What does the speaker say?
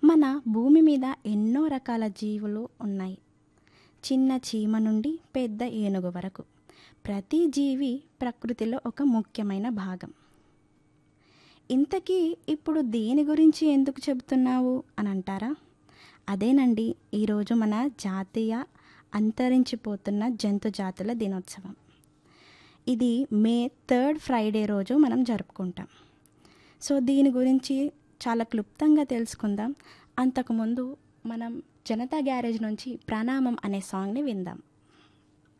మన భూమి మీద ఎన్నో రకాల జీవులు ఉన్నాయి చిన్న చీమ నుండి పెద్ద ఏనుగు వరకు ప్రతి జీవి ప్రకృతిలో ఒక ముఖ్యమైన భాగం ఇంతకీ ఇప్పుడు దేని గురించి ఎందుకు చెబుతున్నావు అని అంటారా అదేనండి ఈరోజు మన జాతీయ అంతరించిపోతున్న జంతు జాతుల దినోత్సవం ఇది మే థర్డ్ ఫ్రైడే రోజు మనం జరుపుకుంటాం సో దీని గురించి చాలా క్లుప్తంగా తెలుసుకుందాం అంతకుముందు మనం జనతా గ్యారేజ్ నుంచి ప్రణామం అనే సాంగ్ని విందాం